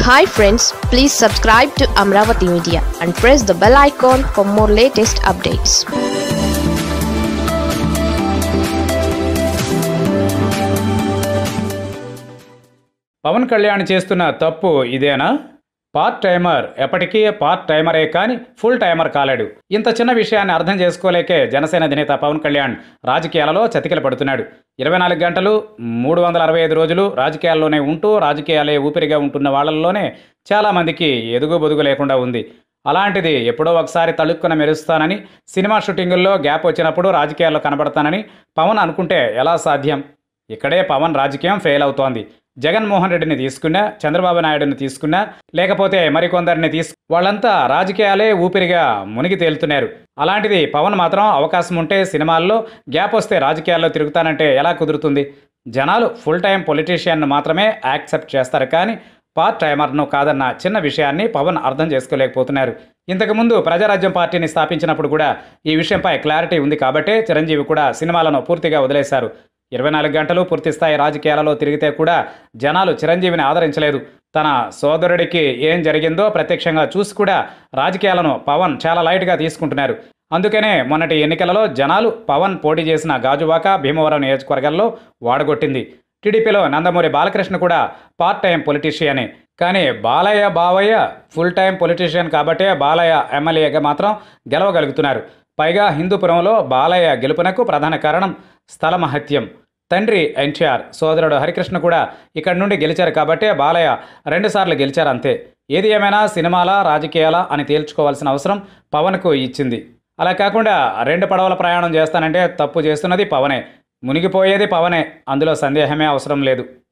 hi friends please subscribe to Amaravati media and press the bell icon for more latest updates Pawan Kalyan చేస్తున్న తప్పు ఇదేనా part timer ఎప్పటికీ part టైమరే కానీ ఫుల్ టైమర్ కాలేడు ఇంత చిన్న విషయాన్ని అర్థం చేసుకోలేకే జనసేన అధినేత పవన్ కళ్యాణ్ రాజకీయాలలో చతికిల పడుతున్నాడు ఇరవై నాలుగు గంటలు మూడు వందల అరవై ఐదు రోజులు రాజకీయాల్లోనే ఉంటూ రాజకీయాలే ఊపిరిగా ఉంటున్న వాళ్ళల్లోనే చాలామందికి ఎదుగు బొదుగు లేకుండా ఉంది అలాంటిది ఎప్పుడో ఒకసారి తళుక్కున మెరుస్తానని సినిమా షూటింగుల్లో గ్యాప్ వచ్చినప్పుడు రాజకీయాల్లో కనబడతానని పవన్ అనుకుంటే ఎలా సాధ్యం ఇక్కడే పవన్ రాజకీయం ఫెయిల్ అవుతోంది జగన్మోహన్ రెడ్డిని తీసుకున్నా చంద్రబాబు నాయుడుని తీసుకున్నా లేకపోతే మరికొందరిని తీసు వాళ్ళంతా రాజకీయాలే ఊపిరిగా మునిగి తేలుతున్నారు అలాంటిది పవన్ మాత్రం అవకాశం ఉంటే సినిమాల్లో గ్యాప్ వస్తే రాజకీయాల్లో తిరుగుతానంటే ఎలా కుదురుతుంది జనాలు ఫుల్ టైం పొలిటీషియన్ను మాత్రమే యాక్సెప్ట్ చేస్తారు కానీ పార్ట్ టైమర్ను కాదన్న చిన్న విషయాన్ని పవన్ అర్థం చేసుకోలేకపోతున్నారు ఇంతకుముందు ప్రజారాజ్యం పార్టీని స్థాపించినప్పుడు కూడా ఈ విషయంపై క్లారిటీ ఉంది కాబట్టే చిరంజీవి కూడా సినిమాలను పూర్తిగా వదిలేశారు ఇరవై నాలుగు గంటలు పూర్తిస్థాయి రాజకీయాలలో తిరిగితే కూడా జనాలు చిరంజీవిని ఆదరించలేదు తన సోదరుడికి ఏం జరిగిందో ప్రత్యక్షంగా చూసి కూడా రాజకీయాలను పవన్ చాలా లైట్గా తీసుకుంటున్నారు అందుకనే మొన్నటి ఎన్నికలలో జనాలు పవన్ పోటీ చేసిన గాజువాక భీమవరం నియోజకవర్గాల్లో వాడగొట్టింది టీడీపీలో నందమూరి బాలకృష్ణ కూడా పార్ట్ టైం పొలిటీషియనే కానీ బాలయ్య బావయ్య ఫుల్ టైం పొలిటీషియన్ కాబట్టే బాలయ్య ఎమ్మెల్యేగా మాత్రం గెలవగలుగుతున్నారు పైగా హిందూపురంలో బాలయ్య గెలుపునకు ప్రధాన కారణం స్థలమహత్యం తండ్రి ఎన్టీఆర్ సోదరుడు హరికృష్ణ కూడా ఇక్కడి నుండి గెలిచారు కాబట్టే బాలయ్య రెండుసార్లు గెలిచారు అంతే ఏది ఏమైనా సినిమాల రాజకీయాల అని తేల్చుకోవాల్సిన అవసరం పవన్కు ఇచ్చింది అలా కాకుండా రెండు పడవల ప్రయాణం చేస్తానంటే తప్పు చేస్తున్నది పవనే మునిగిపోయేది పవనే అందులో సందేహమే అవసరం లేదు